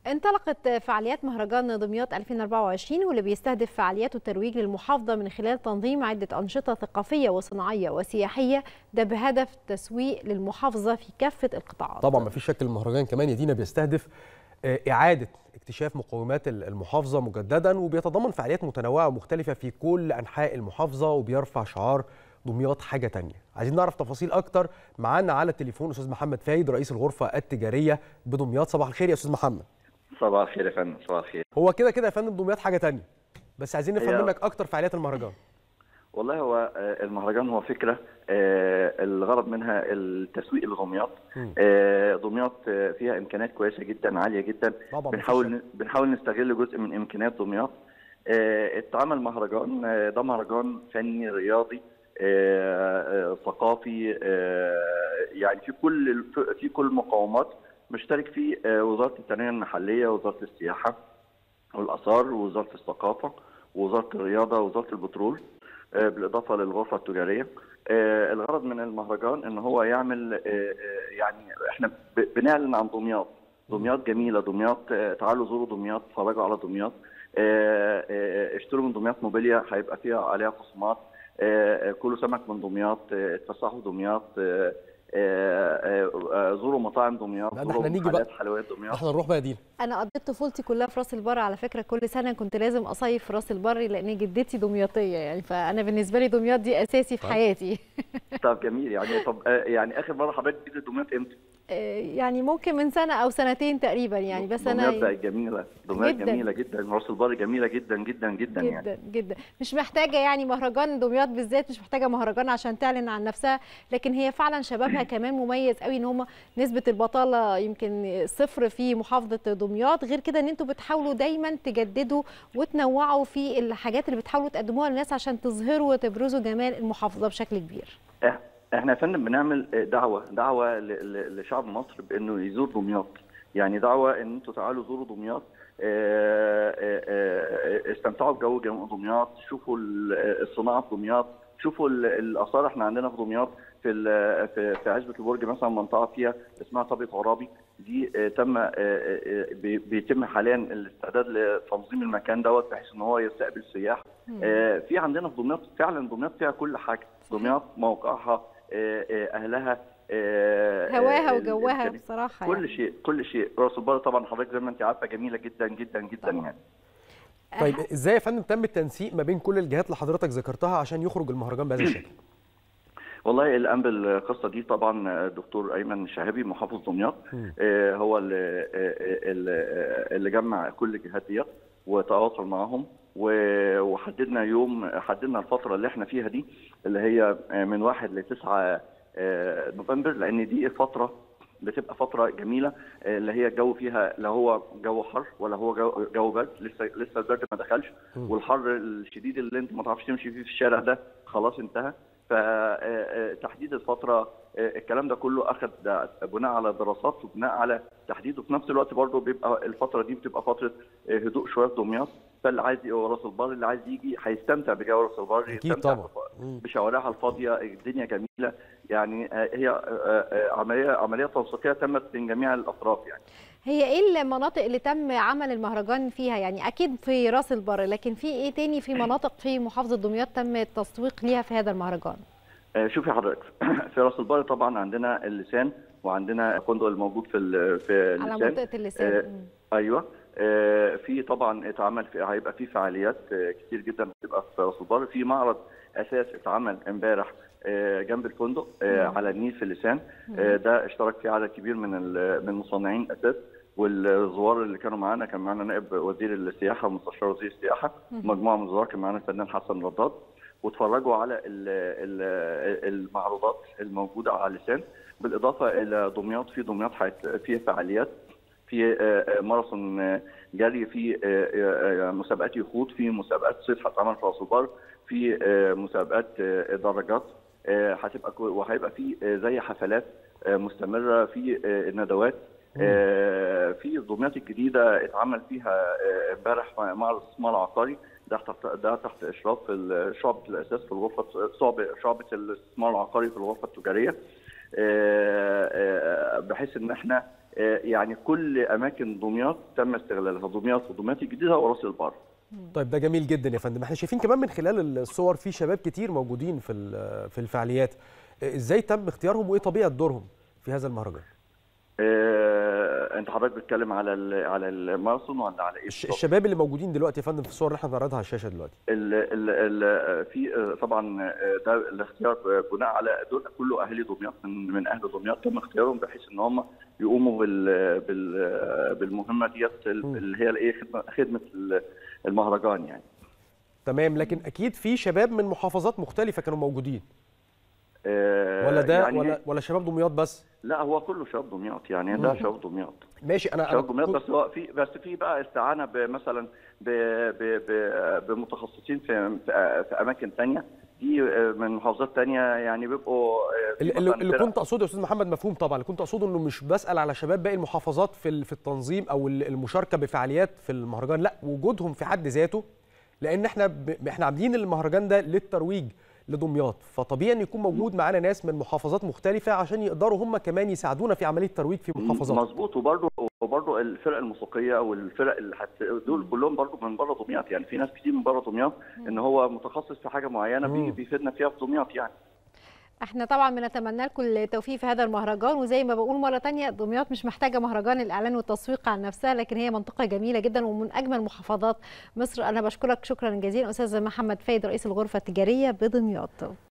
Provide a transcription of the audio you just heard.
انطلقت فعاليات مهرجان دمياط 2024 واللي بيستهدف فعاليات الترويج للمحافظة من خلال تنظيم عدة أنشطة ثقافية وصناعية وسياحية ده بهدف تسويق للمحافظة في كافة القطاعات طبعا ما فيش شك المهرجان كمان يا دينا بيستهدف إعادة اكتشاف مقومات المحافظة مجددا وبيتضمن فعاليات متنوعة ومختلفة في كل أنحاء المحافظة وبيرفع شعار دمياط حاجة تانية عايزين نعرف تفاصيل أكتر معانا على التليفون أستاذ محمد فايد رئيس الغرفة التجارية بدمياط صباح الخير يا أستاذ محمد صباح الخير يا فندم صباح الخير هو كده كده يا فندم دمياط حاجه تانية بس عايزين نفهم هي- منك اكتر فعاليات المهرجان والله هو آه، المهرجان هو فكره آه، الغرض منها التسويق لدمياط مم. آه، دمياط آه، فيها امكانيات كويسه جدا عاليه جدا طبعا بنحاول مفيش بنحاول نستغل جزء من امكانيات دمياط آه، اتعمل مهرجان آه، ده مهرجان فني رياضي آه، آه، ثقافي آه، يعني في كل في كل المقومات مشترك فيه آه، وزاره التنميه المحليه ووزاره السياحه والاثار ووزاره الثقافه ووزاره الرياضه ووزاره البترول آه، بالاضافه للغرفه التجاريه آه، الغرض من المهرجان ان هو يعمل آه، آه، يعني احنا ب- بنعلن عن دمياط دمياط جميله دمياط آه، تعالوا زوروا دمياط اتفرجوا على دمياط آه، آه، اشتروا من دمياط موبيليا هيبقى فيها عليها خصومات آه، آه، كلوا سمك من دمياط آه، اتفسحوا دمياط آه، آه، آه، زوروا مطاعم دمياط لا، ده زوروا احنا نيجي بقى. محلات حلويات دمياط احنا نروح بقى يا دينا أنا قضيت طفولتي كلها في راس البر على فكرة كل سنة كنت لازم أصيف في راس البر لأن جدتي دمياطية يعني فأنا بالنسبة لي دمياط دي أساسي في طيب. حياتي طب جميل يعني طب آه، يعني اخر مره حضرتك جيت دمياط امتى؟ آه، يعني ممكن من سنة أو سنتين تقريبا يعني بس دمياط أنا بقت جميله دمياط جداً. جميله جدا راس البر جميله جدا جدا جدا يعني جدا جدا مش محتاجه يعني مهرجان دمياط بالذات مش محتاجه مهرجان عشان تعلن عن نفسها لكن هي فعلا شبابها كمان مميز قوي ان هم نسبه البطاله يمكن صفر في محافظه دمياط غير كده ان انتوا بتحاولوا دايما تجددوا وتنوعوا في الحاجات اللي بتحاولوا تقدموها للناس عشان تظهروا وتبرزوا جمال المحافظه بشكل كبير إح- احنا يا فندم بنعمل آه، دعوه دعوه ل- ل- لشعب مصر بانه يزور دمياط يعني دعوه ان انتوا تعالوا زوروا دمياط آه، آه، آه، استمتعوا بجو جم- دمياط شوفوا ال- الصناعه في دمياط شوفوا ال- الاثار احنا عندنا في دمياط في ال- في في عزبه البرج مثلا منطقه فيها اسمها طابق عرابي دي آه، تم آه، آه، آه، بي- بيتم حاليا الاستعداد لتنظيم المكان دوت بحيث ان هو يستقبل سياح آه، في عندنا في دمياط فعلا دمياط فيها كل حاجه دمياط موقعها آه، آه، اهلها آه، هواها آه، وجوها ال- بصراحه كل يعني. شيء كل شيء راس البر طبعا حضرتك زي ما انت عارفه جميله جدا جدا جدا طبعاً. يعني طيب ازاي يا فندم تم التنسيق ما بين كل الجهات اللي حضرتك ذكرتها عشان يخرج المهرجان بهذا الشكل والله الان بالقصه دي طبعا الدكتور ايمن شهابي محافظ دمياط مم. آه، هو اللي آه، اللي اللي جمع كل الجهات ديت وتواصل معاهم و- وحددنا يوم حددنا الفتره اللي احنا فيها دي اللي هي آه، من 1 ل 9 آه، نوفمبر لان دي فتره بتبقى فتره جميله آه، اللي هي الجو فيها لا هو جو حر ولا هو جو, جو برد لسه لسه البرد ما دخلش مم. والحر الشديد اللي انت ما تعرفش تمشي فيه في الشارع ده خلاص انتهى فتحديد الفتره آه، الكلام ده كله اخذ بناء على دراسات وبناء على تحديد وفي نفس الوقت برضه بيبقى الفتره دي بتبقى فتره آه، هدوء شويه في دمياط فاللي عايز يجي راس البر اللي عايز يجي هيستمتع بجو راس البر اكيد يستمتع طبعا مم. بشوارعها الفاضيه الدنيا جميله يعني آه، هي آه، آه، عمليه عمليه تنسيقيه تمت من جميع الاطراف يعني هي ايه المناطق اللي تم عمل المهرجان فيها يعني اكيد في راس البر لكن في ايه تاني في مناطق في محافظه دمياط تم التسويق ليها في هذا المهرجان آه، شوفي حضرتك في راس البر طبعا عندنا اللسان وعندنا الفندق الموجود في ال- في على اللسان منطقه اللسان آه، مم. ايوه آه، في طبعا اتعمل في هيبقى في فعاليات آه، كتير جدا هتبقى في راس البر في معرض اساس اتعمل امبارح آه، جنب الفندق آه، مم. على النيل في اللسان آه، ده اشترك فيه عدد كبير من ال- من مصنعين الاساس والزوار اللي كانوا معانا كان معانا نائب وزير السياحه ومستشار وزير السياحه مم. مجموعه من الزوار كان معانا الفنان حسن رداد واتفرجوا على ال- ال- المعروضات الموجوده على اللسان بالاضافه الى دمياط في دمياط هيت- في فعاليات في آه، آه، ماراثون آه، جري في آه، آه، آه، مسابقات يخوض في مسابقات صيد هتعمل في راس البر في آه، مسابقات آه، درجات آه، هتبقى كو- وهيبقى في آه، زي حفلات آه، مستمره في آه، ندوات آه، في دمياط الجديده اتعمل فيها آه، امبارح معرض الاستثمار العقاري ده تحت ده تحت اشراف ال- شعبه الاساس في الغرفه شعبه شعبه الاستثمار العقاري في الغرفه التجاريه آه، آه، بحيث ان احنا يعني كل اماكن دمياط تم استغلالها دمياط ودمياط الجديده وراس البر طيب ده جميل جدا يا فندم احنا شايفين كمان من خلال الصور في شباب كتير موجودين في في الفعاليات ازاي تم اختيارهم وايه طبيعه دورهم في هذا المهرجان اه انت حضرتك بتتكلم على على الماراثون ولا على ايه الشباب اللي موجودين دلوقتي يا فندم في الصور اللي احنا بنعرضها على الشاشه دلوقتي ال ال ال في طبعا ده الاختيار بناء على دول كله اهالي دمياط من من اهل دمياط تم اختيارهم بحيث ان هم يقوموا بال بال بالمهمه ديت اللي هي الايه خدمه المهرجان يعني تمام لكن اكيد في شباب من محافظات مختلفه كانوا موجودين ولا ده يعني ولا ولا شباب دمياط بس لا هو كله شباب دمياط يعني ده شباب دمياط ماشي انا شباب دمياط بس هو في بس في بقى استعانه مثلا بمتخصصين في في اماكن ثانيه دي من محافظات ثانيه يعني بيبقوا اللي, اللي كنت اقصده يا استاذ محمد مفهوم طبعا اللي كنت اقصده انه مش بسال على شباب باقي المحافظات في في التنظيم او المشاركه بفعاليات في المهرجان لا وجودهم في حد ذاته لان احنا ب... احنا عاملين المهرجان ده للترويج لدمياط فطبيعي ان يكون موجود معانا ناس من محافظات مختلفه عشان يقدروا هم كمان يساعدونا في عمليه الترويج في محافظات مظبوط وبرضه وبرضه الفرق الموسيقيه او الفرق اللي حت... دول كلهم برضه من بره دمياط يعني في ناس كتير من بره دمياط ان هو متخصص في حاجه معينه بيجي بيفيدنا فيها في دمياط يعني احنا طبعا بنتمنى لكم التوفيق في هذا المهرجان وزي ما بقول مره تانية دمياط مش محتاجه مهرجان الاعلان والتسويق عن نفسها لكن هي منطقه جميله جدا ومن اجمل محافظات مصر انا بشكرك شكرا جزيلا استاذ محمد فايد رئيس الغرفه التجاريه بدمياط